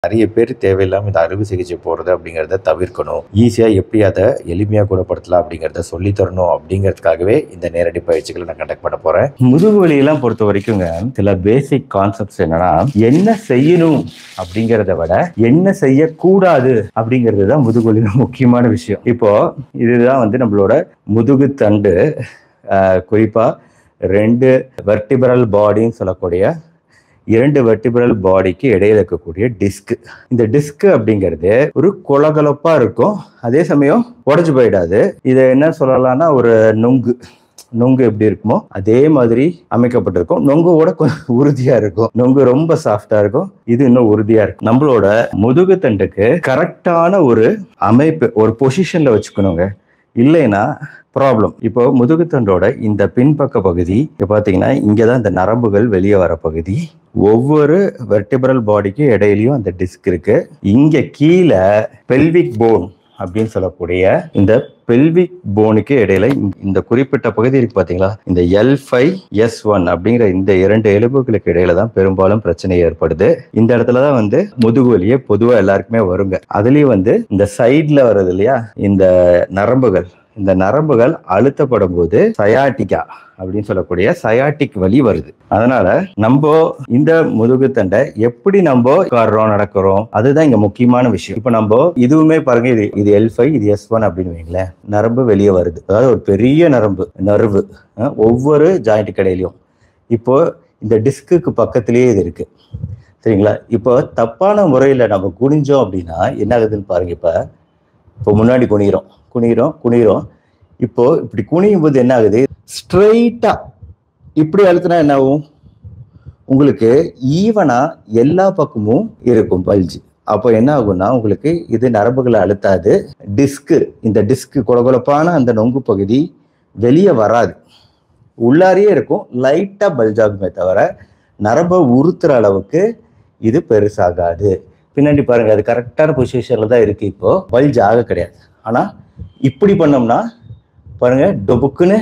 நிறைய பேர் தேவையில்லாம இந்த அறுவை சிகிச்சை போறது அப்படிங்கிறத தவிர்க்கணும் ஈஸியா எப்படி அதை எளிமையா குணப்படுத்தலாம் அப்படிங்கிறத சொல்லி தரணும் அப்படிங்கிறதுக்காகவே இந்த நேரடி பயிற்சிகளை நான் கண்டக்ட் பண்ண போறேன் முதுகு வலியெல்லாம் பொறுத்த வரைக்குங்க சில பேசிக் கான்செப்ட்ஸ் என்னன்னா என்ன செய்யணும் அப்படிங்கிறத விட என்ன செய்யக்கூடாது அப்படிங்கிறது தான் முதுகு வலியில முக்கியமான விஷயம் இப்போ இதுதான் வந்து நம்மளோட முதுகு தண்டு ஆஹ், குறிப்பா ரெண்டு வெர்டிபரல் பாடின்னு சொல்லக்கூடிய இரண்டு வெர்டிபிரல் பாடிக்கு இடையில இருக்கக்கூடிய டிஸ்க் இந்த டிஸ்க் அப்படிங்கிறது ஒரு கொலகலப்பா இருக்கும் அதே சமயம் உடைஞ்சு போயிடாது இதை என்ன சொல்லலாம்னா ஒரு நொங்கு நொங்கு எப்படி இருக்குமோ அதே மாதிரி அமைக்கப்பட்டிருக்கும் நொங்கோட கொஞ்சம் உறுதியா இருக்கும் நொங்கு ரொம்ப சாஃப்டா இருக்கும் இது இன்னும் உறுதியா இருக்கும் நம்மளோட முதுகு தண்டுக்கு கரெக்டான ஒரு அமைப்பு ஒரு பொசிஷன்ல வச்சுக்கணுங்க இல்லைன்னா ப்ராப்ளம் இப்போ முதுகுத்தண்டோட இந்த பின்பக்க பகுதி இப்போ பார்த்தீங்கன்னா இங்கே தான் இந்த நரம்புகள் வெளியே வர பகுதி ஒவ்வொரு வெர்டிபரல் பாடிக்கு இடையிலையும் அந்த டிஸ்க் இருக்கு இங்க கீழே பெல்விக் போன் அப்படின்னு சொல்லக்கூடிய இந்த பெல்விக் போனுக்கு இடையில இந்த- இந்த குறிப்பிட்ட பகுதி இருக்கு பாத்தீங்களா இந்த எல் ஃபைவ் எஸ் ஒன் அப்படிங்கிற இந்த இரண்டு எலும்புகளுக்கு இடையில தான் பெரும்பாலும் பிரச்சனை ஏற்படுது இந்த இடத்துல தான் வந்து முதுகு வலியே பொதுவா எல்லாருக்குமே வருங்க அதுலயும் வந்து இந்த சைட்ல வர்றது இல்லையா இந்த நரம்புகள் இந்த நரம்புகள் அழுத்தப்படும் போது சயாட்டிகா அப்படின்னு சொல்லக்கூடிய சயாட்டிக் வலி வருது அதனால நம்ம இந்த முதுகு தண்டை எப்படி நம்ம உட்கார்றோம் நடக்கிறோம் அதுதான் இங்க முக்கியமான விஷயம் இப்ப நம்ம இதுவுமே பாருங்க இது இது எல் ஃபைவ் இது எஸ் ஒன் அப்படின்னு வைங்களேன் நரம்பு வெளியே வருது அதாவது ஒரு பெரிய நரம்பு நர்வு அஹ், ஒவ்வொரு ஜாயிண்ட் கடையிலையும் இப்போ இந்த டிஸ்க்குக்கு பக்கத்திலேயே இது இருக்கு சரிங்களா இப்போ தப்பான முறையில நம்ம குனிஞ்சோம் அப்படின்னா என்ன ஆகுதுன்னு பாருங்க இப்ப இப்போ முன்னாடி குனிகிறோம் குனிகிறோம் குனிகிறோம் இப்போ இப்படி குனியும் போது என்ன ஆகுது ஸ்ட்ரெயிட்டா இப்படி அழுத்தினா என்ன ஆகும் உங்களுக்கு ஈவனா எல்லா பக்கமும் இருக்கும் பல்ஜ் அப்போ என்ன ஆகும்னா உங்களுக்கு இது நரம்புகளை அழுத்தாது டிஸ்க்கு இந்த டிஸ்க் கொலகொலப்பான அந்த நொங்கு பகுதி வெளியே வராது உள்ளாரியே இருக்கும் லைட்டா பல்ஜ் ஆகுமே தவிர நரம்பை உறுத்துற அளவுக்கு இது பெருசாகாது பின்னாடி பாருங்க அது கரெக்டான பொசிஷன்ல தான் இருக்கு இப்போ பல்ஜ் ஆக கிடையாது ஆனா இப்படி பண்ணோம்னா பாருங்க டொபுக்குன்னு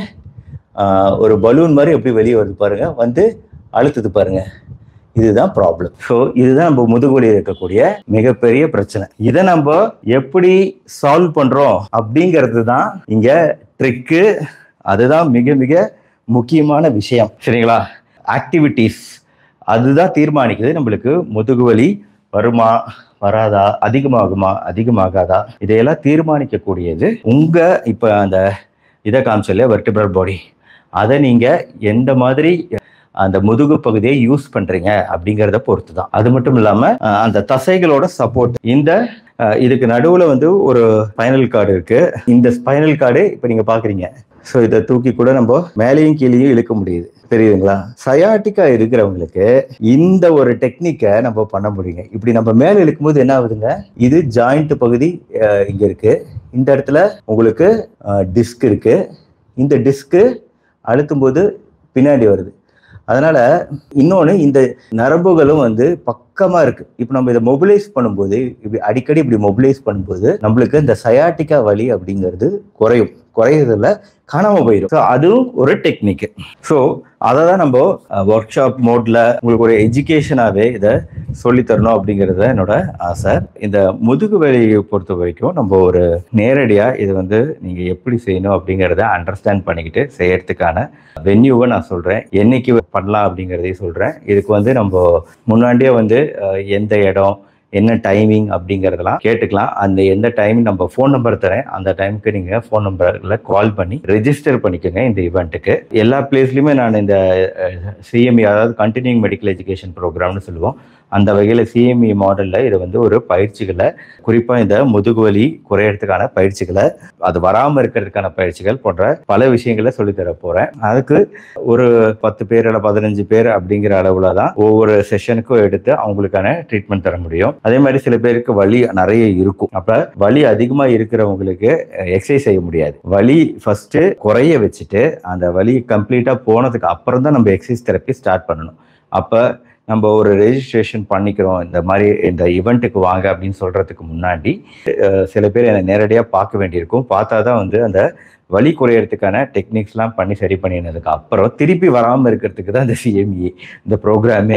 ஆஹ், ஒரு பலூன் மாதிரி எப்படி வெளியே வருது பாருங்க வந்து அழுத்துது பாருங்க இதுதான் ப்ராப்ளம் ஸோ இதுதான் நம்ம முதுகுவலியில் இருக்கக்கூடிய மிகப்பெரிய பிரச்சனை இதை நம்ம எப்படி சால்வ் பண்றோம் அப்படிங்கிறது தான் இங்க ட்ரிக்கு அதுதான் மிக மிக முக்கியமான விஷயம் சரிங்களா ஆக்டிவிட்டீஸ் அதுதான் தீர்மானிக்குது நம்மளுக்கு முதுகுவலி வருமா வராதா அதிகமாகுமா அதிகமாகாதா இதையெல்லாம் தீர்மானிக்கக்கூடியது உங்க இப்ப அந்த இதை காமிச்சல வெர்டிபிரல் பாடி அதை நீங்க எந்த மாதிரி அந்த முதுகு பகுதியை யூஸ் பண்றீங்க அப்படிங்கிறத பொறுத்து தான் அது மட்டும் இல்லாம அஹ், அந்த தசைகளோட சப்போர்ட் இந்த அஹ், இதுக்கு நடுவுல வந்து ஒரு ஸ்பைனல் கார்டு இருக்கு இந்த ஸ்பைனல் கார்டு இப்ப நீங்க பாக்குறீங்க ஸோ இதை தூக்கி கூட நம்ம மேலேயும் கீழேயும் இழுக்க முடியுது தெரியுதுங்களா சயாட்டிக்கா இருக்கிறவங்களுக்கு இந்த ஒரு டெக்னிக்கை நம்ம பண்ண முடியுங்க இப்படி நம்ம மேலே இழுக்கும்போது என்ன ஆகுதுங்க இது ஜாயிண்ட் பகுதி அஹ், இங்க இருக்கு இந்த இடத்துல உங்களுக்கு டிஸ்க் இருக்கு இந்த டிஸ்க்கு அழுத்தும் போது பின்னாடி வருது அதனால இன்னொன்று இந்த நரம்புகளும் வந்து பக்கமா இருக்கு இப்போ நம்ம இதை மொபிலைஸ் பண்ணும்போது இப்படி அடிக்கடி இப்படி மொபிலைஸ் பண்ணும்போது நம்மளுக்கு இந்த சயாட்டிக்கா வலி அப்படிங்கிறது குறையும் குறையறதுல காணாம போயிடும் ஸோ அதுவும் ஒரு டெக்னிக் ஸோ அதை தான் நம்ம ஒர்க் ஷாப் மோட்ல உங்களுக்கு ஒரு எஜுகேஷனாகவே இதை சொல்லி தரணும் அப்படிங்கிறது தான் என்னோட ஆசை இந்த முதுகு வலியை பொறுத்த வரைக்கும் நம்ம ஒரு நேரடியாக இது வந்து நீங்கள் எப்படி செய்யணும் அப்படிங்கிறத அண்டர்ஸ்டாண்ட் பண்ணிக்கிட்டு செய்யறதுக்கான வென்யூவை நான் சொல்கிறேன் என்னைக்கு பண்ணலாம் அப்படிங்கிறதையும் சொல்கிறேன் இதுக்கு வந்து நம்ம முன்னாடியே வந்து அஹ், எந்த இடம் என்ன டைமிங் அப்படிங்கிறதெல்லாம் கேட்டுக்கலாம் அந்த எந்த டைம் நம்ம ஃபோன் நம்பர் தரேன் அந்த டைமுக்கு நீங்கள் ஃபோன் நம்பரில் கால் பண்ணி ரெஜிஸ்டர் பண்ணிக்கோங்க இந்த ஈவெண்ட்டுக்கு எல்லா பிளேஸ்லையுமே நான் இந்த சிஎம்இ அதாவது கண்டினியூங் மெடிக்கல் எஜுகேஷன் ப்ரோக்ராம்னு சொல்லுவோம் அந்த வகையில் சிஎம்இ மாடலில் இது வந்து ஒரு பயிற்சிகளை குறிப்பாக இந்த முதுகுவலி குறையறதுக்கான பயிற்சிகளை அது வராமல் இருக்கிறதுக்கான பயிற்சிகள் போன்ற பல விஷயங்களை சொல்லித் தர போகிறேன் அதுக்கு ஒரு பத்து பேர் இல்லை பதினஞ்சு பேர் அப்படிங்கிற அளவில் தான் ஒவ்வொரு செஷனுக்கும் எடுத்து அவங்களுக்கான ட்ரீட்மெண்ட் தர முடியும் அதே மாதிரி சில பேருக்கு வலி நிறைய இருக்கும் அப்ப வலி அதிகமா இருக்கிறவங்களுக்கு எக்ஸசைஸ் செய்ய முடியாது வலி ஃபர்ஸ்ட் குறைய வச்சுட்டு அந்த வலி கம்ப்ளீட்டா போனதுக்கு அப்புறம் தான் நம்ம எக்ஸசைஸ் தெரப்பி ஸ்டார்ட் பண்ணணும் அப்ப நம்ம ஒரு ரெஜிஸ்ட்ரேஷன் பண்ணிக்கிறோம் இந்த மாதிரி இந்த ஈவெண்ட்டுக்கு வாங்க அப்படின்னு சொல்றதுக்கு முன்னாடி அஹ், சில பேர் என்னை நேரடியாக பார்க்க வேண்டியிருக்கும் பார்த்தா தான் வந்து அந்த வலி குறையறதுக்கான டெக்னிக்ஸ்லாம் பண்ணி சரி பண்ணினதுக்கு அப்புறம் திருப்பி வராமல் இருக்கிறதுக்கு தான் இந்த சிஎம்இ இந்த ப்ரோக்ராமே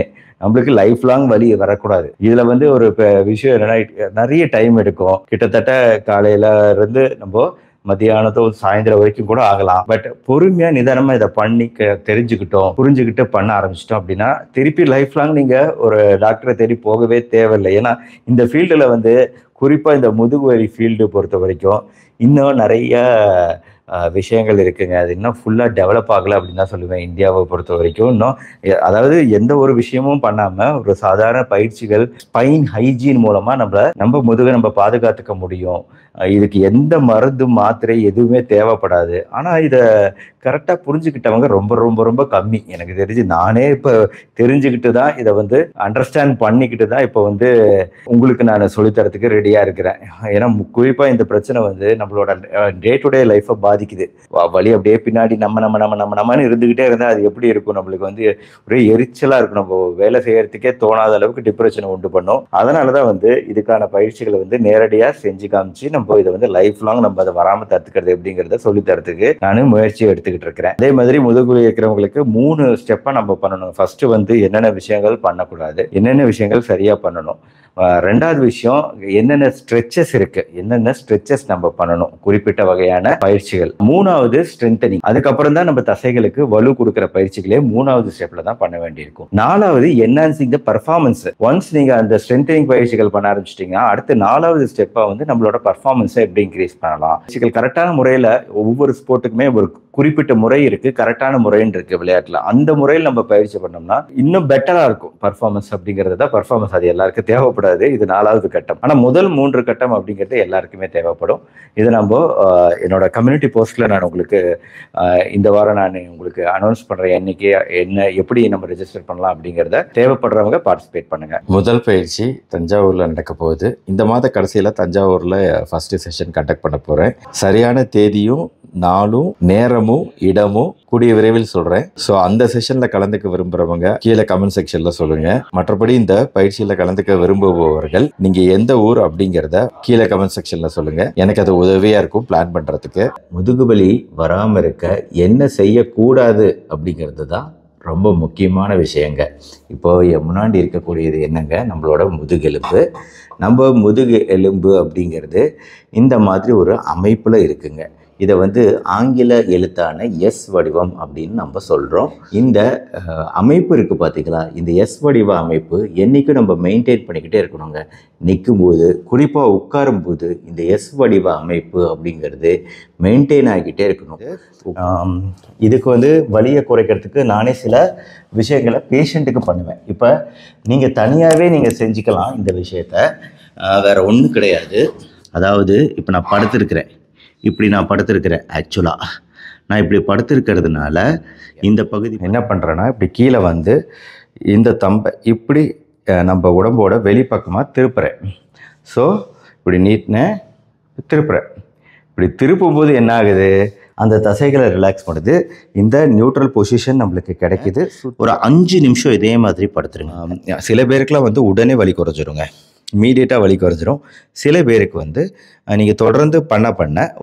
நம்மளுக்கு லைஃப் லாங் வலி வரக்கூடாது இதுல வந்து ஒரு ப- விஷயம் என்னன்னா நிறைய டைம் எடுக்கும் கிட்டத்தட்ட காலையில இருந்து நம்ம மத்தியானத்தோ சாயந்தரம் வரைக்கும் கூட ஆகலாம் பட் பொறுமையா நிதானமா இதை பண்ணி க- தெரிஞ்சுக்கிட்டோம் புரிஞ்சுக்கிட்டு பண்ண ஆரம்பிச்சிட்டோம் அப்படின்னா திருப்பி லைஃப் லாங் நீங்க ஒரு டாக்டரை தேடி போகவே தேவையில்லை ஏன்னா இந்த ஃபீல்டுல வந்து குறிப்பா இந்த முதுகுவலி ஃபீல்டு பொறுத்த வரைக்கும் இன்னும் நிறைய அஹ், விஷயங்கள் இருக்குங்க அது இன்னும் ஃபுல்லா டெவலப் ஆகல அப்படின்னு தான் சொல்லுவேன் இந்தியாவை பொறுத்த வரைக்கும் இன்னும் எ- அதாவது எந்த ஒரு விஷயமும் பண்ணாம ஒரு சாதாரண பயிற்சிகள் ஸ்பைன் ஹைஜீன் மூலமா நம்மள நம்ம முதுகை நம்ம பாதுகாத்துக்க முடியும் அஹ் இதுக்கு எந்த மருந்து மாத்திரை எதுவுமே தேவைப்படாது ஆனா இத கரெக்டா புரிஞ்சுக்கிட்டவங்க ரொம்ப ரொம்ப ரொம்ப கம்மி எனக்கு தெரிஞ்சு நானே இப்ப தெரிஞ்சுக்கிட்டு தான் இதை வந்து அண்டர்ஸ்டாண்ட் பண்ணிக்கிட்டு தான் இப்போ வந்து உங்களுக்கு நான் சொல்லித்தரத்துக்கு ரெடியா இருக்கிறேன் ஏன்னா மு- குறிப்பா இந்த பிரச்சனை வந்து நம்மளோட டே டு டே லைஃப்பை பாதிக்குது வ- வலி அப்படியே பின்னாடி நம்ம நம்ம நம்ம நம்ம நம்மன்னு இருந்துகிட்டே இருந்தா அது எப்படி இருக்கும் நம்மளுக்கு வந்து ஒரே எரிச்சலா இருக்கும் நம்ம வேலை செய்யறதுக்கே தோணாத அளவுக்கு டிப்ரெஷனை உண்டு பண்ணும் அதனாலதான் வந்து இதுக்கான பயிற்சிகளை வந்து நேரடியா செஞ்சு காமிச்சு நம்ம இதை வந்து லைஃப் லாங் நம்ம அதை வராம தடுத்துக்கிறது எப்படிங்கிறத சொல்லி தரத்துக்கு நான் முயற்சி எடுத்துக்கிட்டு இருக்கிறேன் அதே மாதிரி முதுகுலி இருக்கிறவங்களுக்கு மூணு ஸ்டெப்பா நம்ம பண்ணணும் ஃபர்ஸ்ட் வந்து என்னென்ன விஷயங்கள் பண்ணக்கூடாது என்னென்ன விஷயங்கள் சரியா பண்ணணும் அஹ் ரெண்டாவது விஷயம் என்னென்ன ஸ்ட்ரெச்சஸ் இருக்கு என்னென்ன ஸ்ட்ரெச்சஸ் நம்ம பண்ணணும் குறிப்பிட்ட வகையான பயிற்சிகள் மூணாவது ஸ்ட்ரென்தனிங் அதுக்கப்புறம் தான் நம்ம தசைகளுக்கு வலு கொடுக்குற பயிற்சிகளே மூணாவது ஸ்டெப்ல தான் பண்ண வேண்டியிருக்கும் நாலாவது என்ஹான்சிங் த பர்ஃபார்மன்ஸ் ஒன்ஸ் நீங்க அந்த ஸ்ட்ரென்தனிங் பயிற்சிகள் பண்ண ஆரம்பிச்சிட்டீங்கன்னா அடுத்து நாலாவது ஸ்டெப்பா வந்து நம்மளோட பர்ஃபார்மன்ஸை எப்படி இன்க்ரீஸ் பண்ணலாம் பயிற்சிகள் கரெக்டான முறையில ஒவ்வொரு ஸ்போர்ட்டுக்குமே ஒரு குறிப்பிட்ட முறை இருக்கு கரெக்டான முறைன்னு இருக்கு விளையாட்டுல அந்த முறையில் நம்ம பயிற்சி பண்ணோம்னா இன்னும் பெட்டரா இருக்கும் பர்ஃபார்மன்ஸ் அப்படிங்கிறது தான் பர்ஃபார்மன்ஸ் அது எல்லாருக்கும் தேவைப்படாது இது நாலாவது கட்டம் ஆனா முதல் மூன்று கட்டம் அப்படிங்கிறது எல்லாருக்குமே தேவைப்படும் இது நம்ம ஆஹ், என்னோட கம்யூனிட்டி போஸ்ட்ல நான் உங்களுக்கு ஆஹ், இந்த வாரம் நான் உங்களுக்கு அனௌன்ஸ் பண்றேன் என்னைக்கு என்ன எப்படி நம்ம ரெஜிஸ்டர் பண்ணலாம் அப்படிங்கிறத தேவைப்படுறவங்க பார்ட்டிசிபேட் பண்ணுங்க முதல் பயிற்சி தஞ்சாவூர்ல நடக்க போகுது இந்த மாத கடைசியில தஞ்சாவூர்ல ஃபர்ஸ்ட் செஷன் கண்டக்ட் பண்ண போறேன் சரியான தேதியும் நாளும் நேரமும் இடமும் கூடிய விரைவில் சொல்றேன் ஸோ அந்த செஷன்ல கலந்துக்க விரும்புறவங்க கீழே கமெண்ட் செக்ஷன்ல சொல்லுங்க மற்றபடி இந்த பயிற்சியில கலந்துக்க விரும்புபவர்கள் நீங்க எந்த ஊர் அப்படிங்கிறத கீழே கமெண்ட் செக்ஷன்ல சொல்லுங்க எனக்கு அது உதவியா இருக்கும் பிளான் பண்றதுக்கு முதுகுவலி வராம இருக்க என்ன செய்யக்கூடாது அப்படிங்கிறது தான் ரொம்ப முக்கியமான விஷயங்க இப்போ என் முன்னாடி இருக்கக்கூடியது என்னங்க நம்மளோட முதுகெலும்பு நம்ம முதுகு எலும்பு அப்படிங்கிறது இந்த மாதிரி ஒரு அமைப்பில் இருக்குங்க இதை வந்து ஆங்கில எழுத்தான எஸ் வடிவம் அப்படின்னு நம்ம சொல்கிறோம் இந்த அஹ், அமைப்பு இருக்குது பார்த்தீங்களா இந்த எஸ் வடிவ அமைப்பு என்றைக்கும் நம்ம மெயின்டைன் பண்ணிக்கிட்டே இருக்கணுங்க நிற்கும்போது குறிப்பாக உட்காரும்போது இந்த எஸ் வடிவ அமைப்பு அப்படிங்கிறது மெயின்டைன் ஆகிக்கிட்டே இருக்கணும் ஆம், இதுக்கு வந்து வலியை குறைக்கிறதுக்கு நானே சில விஷயங்களை பேஷண்ட்டுக்கு பண்ணுவேன் இப்போ நீங்கள் தனியாகவே நீங்கள் செஞ்சுக்கலாம் இந்த விஷயத்த ஆஹ், வேற ஒன்றும் கிடையாது அதாவது இப்போ நான் படுத்திருக்கிறேன் இப்படி நான் படுத்திருக்கிறேன் ஆக்சுவலாக நான் இப்படி படுத்திருக்கிறதுனால இந்த பகுதி என்ன பண்ணுறேன்னா இப்படி கீழே வந்து இந்த தம்பை இப்படி அஹ், நம்ம உடம்போட வெளிப்பக்கமாக திருப்புறேன் ஸோ இப்படி நீட்டினேன் திருப்புறேன் இப்படி திருப்பும் போது என்ன ஆகுது அந்த தசைகளை ரிலாக்ஸ் பண்ணுது இந்த நியூட்ரல் பொசிஷன் நம்மளுக்கு கிடைக்குது ஒரு அஞ்சு நிமிஷம் இதே மாதிரி படுத்துருங்க ஆம், சில பேருக்குலாம் வந்து உடனே வலி குறைஞ்சிருங்க இமீடியட்டாக வலி குறைஞ்சிரும் சில பேருக்கு வந்து நீங்கள் தொடர்ந்து பண்ண பண்ண